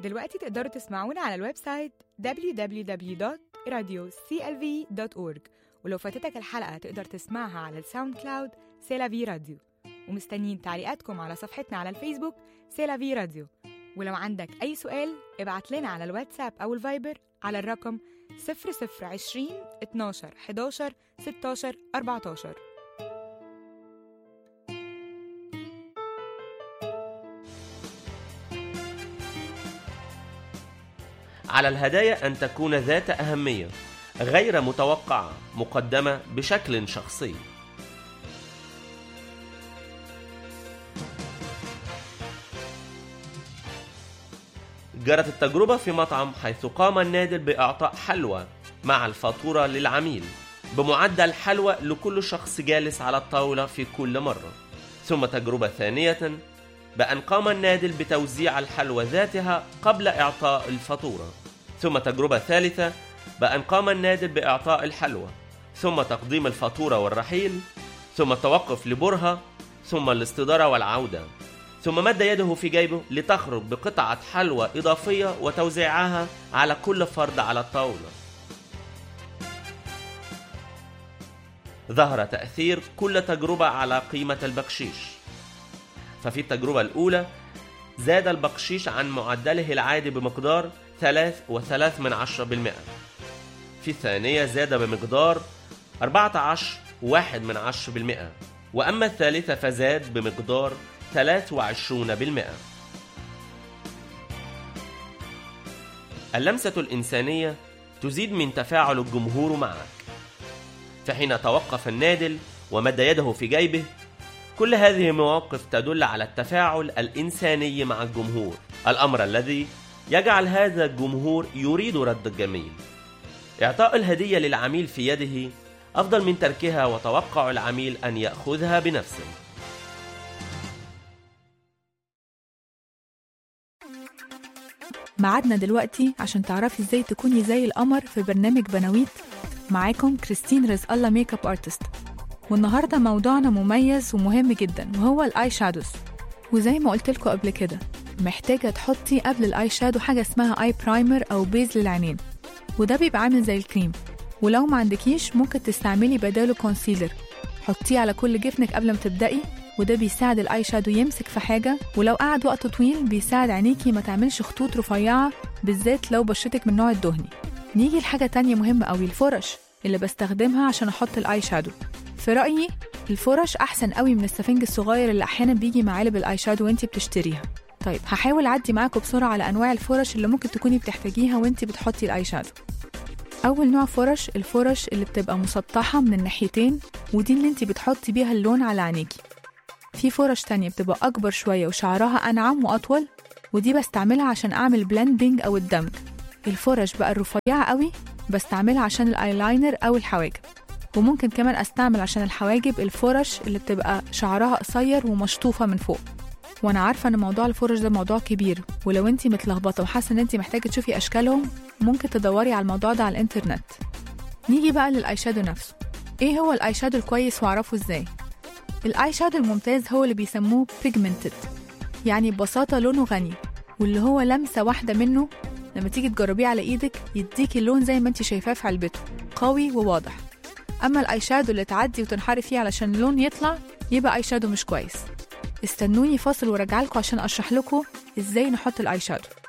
دلوقتي تقدروا تسمعونا على الويب سايت www.radioclv.org ولو فاتتك الحلقة تقدر تسمعها على الساوند كلاود سيلافي راديو ومستنيين تعليقاتكم على صفحتنا على الفيسبوك سيلافي راديو ولو عندك أي سؤال ابعت لنا على الواتساب أو الفايبر على الرقم 0020 12 11 16 14 على الهدايا أن تكون ذات أهمية غير متوقعة مقدمة بشكل شخصي جرت التجربة في مطعم حيث قام النادل بإعطاء حلوى مع الفاتورة للعميل بمعدل حلوى لكل شخص جالس على الطاولة في كل مرة ثم تجربة ثانية بأن قام النادل بتوزيع الحلوى ذاتها قبل إعطاء الفاتورة ثم تجربة ثالثة بأن قام النادل بإعطاء الحلوى ثم تقديم الفاتورة والرحيل ثم التوقف لبرهة ثم الاستدارة والعودة ثم مد يده في جيبه لتخرج بقطعة حلوى إضافية وتوزيعها على كل فرد على الطاولة ظهر تأثير كل تجربة على قيمة البقشيش ففي التجربة الأولى زاد البقشيش عن معدله العادي بمقدار ثلاث وثلاث من عشرة بالمئة في الثانية زاد بمقدار أربعة عشر واحد من عشرة بالمئة وأما الثالثة فزاد بمقدار ثلاث وعشرون بالمئة اللمسة الإنسانية تزيد من تفاعل الجمهور معك فحين توقف النادل ومد يده في جيبه كل هذه المواقف تدل على التفاعل الإنساني مع الجمهور الأمر الذي يجعل هذا الجمهور يريد رد الجميل إعطاء الهدية للعميل في يده أفضل من تركها وتوقع العميل أن يأخذها بنفسه معادنا دلوقتي عشان تعرفي ازاي تكوني زي القمر في برنامج بناويت معاكم كريستين رزق الله ميك اب ارتست والنهارده موضوعنا مميز ومهم جدا وهو الاي شادوز وزي ما قلت لكم قبل كده محتاجه تحطي قبل الاي شادو حاجه اسمها اي برايمر او بيز للعينين وده بيبقى عامل زي الكريم ولو ما عندكيش ممكن تستعملي بداله كونسيلر حطيه على كل جفنك قبل ما تبدأي وده بيساعد الاي شادو يمسك في حاجه ولو قعد وقت طويل بيساعد عينيكي ما تعملش خطوط رفيعه بالذات لو بشرتك من النوع الدهني نيجي لحاجه تانية مهمه قوي الفرش اللي بستخدمها عشان احط الاي شادو في رايي الفرش احسن قوي من السفنج الصغير اللي احيانا بيجي مع علب الاي شادو وانتي بتشتريها طيب هحاول اعدي معاكم بسرعه على انواع الفرش اللي ممكن تكوني بتحتاجيها وانتي بتحطي الاي شادو اول نوع فرش الفرش اللي بتبقى مسطحه من الناحيتين ودي اللي انتي بتحطي بيها اللون على عينيكي في فرش تانية بتبقى أكبر شوية وشعرها أنعم وأطول ودي بستعملها عشان أعمل بلندنج أو الدمج الفرش بقى الرفيعة قوي بستعملها عشان الأيلاينر أو الحواجب وممكن كمان أستعمل عشان الحواجب الفرش اللي بتبقى شعرها قصير ومشطوفة من فوق وانا عارفه ان موضوع الفرش ده موضوع كبير ولو انتي متلخبطه وحاسه ان انتي محتاجه تشوفي اشكالهم ممكن تدوري على الموضوع ده على الانترنت نيجي بقى للاي شادو نفسه ايه هو الاي شادو الكويس واعرفه ازاي الاي شادو الممتاز هو اللي بيسموه pigmented يعني ببساطه لونه غني واللي هو لمسه واحده منه لما تيجي تجربيه على ايدك يديكي اللون زي ما انت شايفاه في علبته قوي وواضح اما الاي شادو اللي تعدي وتنحري فيه علشان اللون يطلع يبقى اي شادو مش كويس استنوني فاصل وراجعلكوا عشان اشرح لكم ازاي نحط الاي شادو